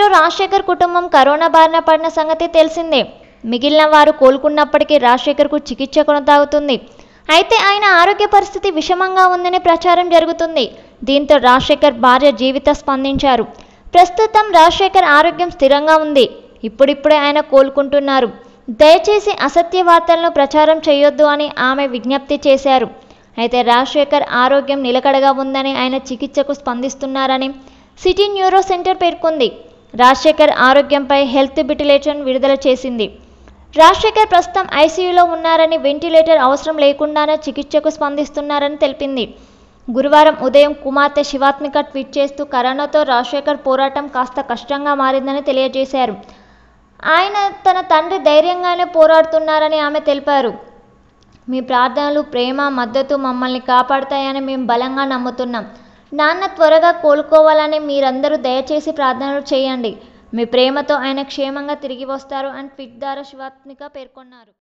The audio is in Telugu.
హీరో రాజశేఖర్ కుటుంబం కరోనా బారిన పడిన సంగతి తెలిసిందే మిగిలిన వారు కోలుకున్నప్పటికీ రాజశేఖర్కు చికిత్స కొనసాగుతుంది అయితే ఆయన ఆరోగ్య పరిస్థితి విషమంగా ఉందని ప్రచారం జరుగుతుంది దీంతో రాజశేఖర్ భార్య జీవిత స్పందించారు ప్రస్తుతం రాజశేఖర్ ఆరోగ్యం స్థిరంగా ఉంది ఇప్పుడిప్పుడే ఆయన కోలుకుంటున్నారు దయచేసి అసత్య వార్తలను ప్రచారం చేయొద్దు అని ఆమె విజ్ఞప్తి చేశారు అయితే రాజశేఖర్ ఆరోగ్యం నిలకడగా ఉందని ఆయన చికిత్సకు స్పందిస్తున్నారని సిటీ న్యూరో సెంటర్ పేర్కొంది రాజశేఖర్ ఆరోగ్యంపై హెల్త్ బిటిలేషన్ విడుదల చేసింది రాజశేఖర్ ప్రస్తుతం ఐసీయూలో ఉన్నారని వెంటిలేటర్ అవసరం లేకుండానే చికిత్సకు స్పందిస్తున్నారని తెలిపింది గురువారం ఉదయం కుమార్తె శివాత్మిక ట్వీట్ చేస్తూ కరోనాతో రాజశేఖర్ పోరాటం కాస్త కష్టంగా మారిందని తెలియజేశారు ఆయన తన తండ్రి ధైర్యంగానే పోరాడుతున్నారని ఆమె తెలిపారు మీ ప్రార్థనలు ప్రేమ మద్దతు మమ్మల్ని కాపాడుతాయని మేము బలంగా నమ్ముతున్నాం నాన్న త్వరగా కోలుకోవాలని మీరందరూ దయచేసి ప్రార్థనలు చేయండి మీ ప్రేమతో ఆయన క్షేమంగా తిరిగి వస్తారు అని ట్వీట్ ద్వారా శివాత్మిక పేర్కొన్నారు